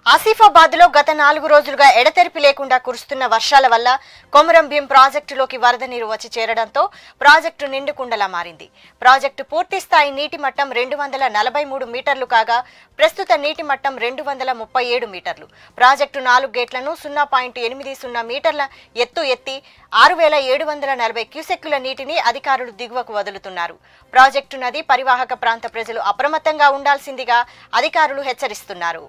ఆసిఫాబాద్ లో గత నాలుగు రోజులుగా ఎడతెరిపి లేకుండా కురుస్తున్న వర్షాల వల్ల కొమరం భీం ప్రాజెక్టులోకి వరద నీరు వచ్చి చేరడంతో ప్రాజెక్టు నిండుకుండలా మారింది ప్రాజెక్టు పూర్తి స్థాయి నీటి మట్టం రెండు వందల నలభై మూడు మీటర్లు కాగా ప్రస్తుత నీటి మట్టం రెండు వందల ముప్పై ఏడు మీటర్లు ప్రాజెక్టు నాలుగు గేట్లను సున్నా పాయింట్ ఎనిమిది సున్నా మీటర్ల ఎత్తు ఎత్తి ఆరు వేల ఏడు వందల నలభై క్యూసెక్కుల నీటిని అధికారులు దిగువకు వదులుతున్నారు ప్రాజెక్టు నది పరివాహక ప్రాంత ప్రజలు అప్రమత్తంగా ఉండాల్సిందిగా అధికారులు హెచ్చరిస్తున్నారు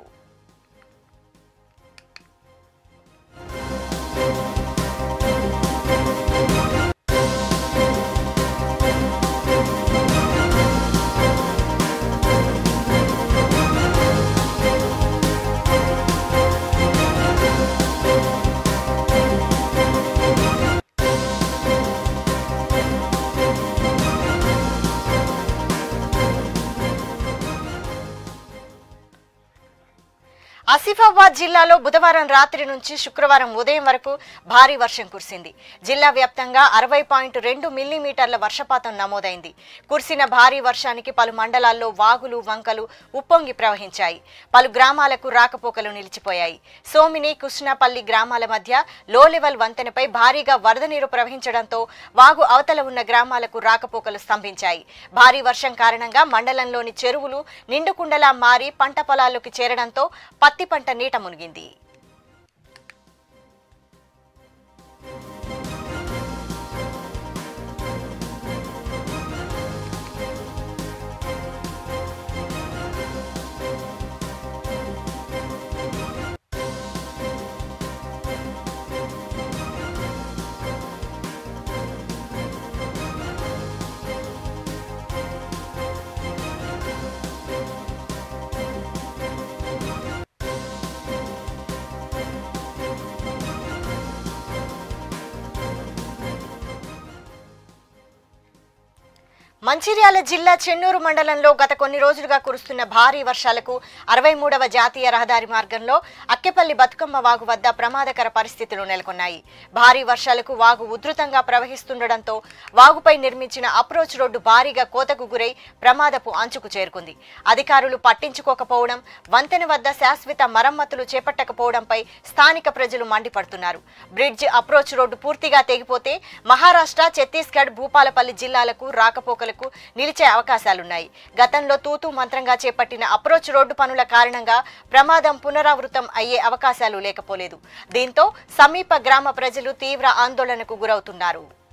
ఆసిఫాబాద్ జిల్లాలో బుధవారం రాత్రి నుంచి శుక్రవారం ఉదయం వరకు భారీ వర్షం కురిసింది జిల్లా వ్యాప్తంగా అరవై పాయింట్ రెండు మిల్లీమీటర్ల వర్షపాతం నమోదైంది కురిసిన భారీ వర్షానికి పలు మండలాల్లో వాగులు వంకలు ఉప్పొంగి ప్రవహించాయి పలు గ్రామాలకు రాకపోకలు నిలిచిపోయాయి సోమిని కృష్ణపల్లి గ్రామాల మధ్య లో లెవెల్ వంతెనపై భారీగా వరద నీరు ప్రవహించడంతో వాగు అవతల ఉన్న గ్రామాలకు రాకపోకలు స్తంభించాయి భారీ వర్షం కారణంగా మండలంలోని చెరువులు నిండుకుండలా మారి పంట పొలాల్లోకి చేరడంతో పత్తి పంట నీట మునిగింది మంచిర్యాల జిల్లా చెన్నూరు మండలంలో గత కొన్ని రోజులుగా కురుస్తున్న భారీ వర్షాలకు అరవై మూడవ జాతీయ రహదారి మార్గంలో అక్కెపల్లి బతుకమ్మ వాగు వద్ద ప్రమాదకర పరిస్థితులు నెలకొన్నాయి భారీ వర్షాలకు వాగు ఉధృతంగా ప్రవహిస్తుండటంతో వాగుపై నిర్మించిన అప్రోచ్ రోడ్డు భారీగా కోతకు గురై ప్రమాదపు అంచుకు చేరుకుంది అధికారులు పట్టించుకోకపోవడం వంతెన వద్ద శాశ్వత మరమ్మతులు చేపట్టకపోవడంపై స్థానిక ప్రజలు మండిపడుతున్నారు బ్రిడ్జ్ అప్రోచ్ రోడ్డు పూర్తిగా తెగిపోతే మహారాష్ట్ర ఛత్తీస్గఢ్ భూపాలపల్లి జిల్లాలకు రాకపోకలకు నిలిచే అవకాశాలున్నాయి గతంలో తూతూ మంత్రంగా చేపట్టిన అప్రోచ్ రోడ్డు పనుల కారణంగా ప్రమాదం పునరావృతం అయ్యే అవకాశాలు లేకపోలేదు దీంతో సమీప గ్రామ ప్రజలు తీవ్ర ఆందోళనకు గురవుతున్నారు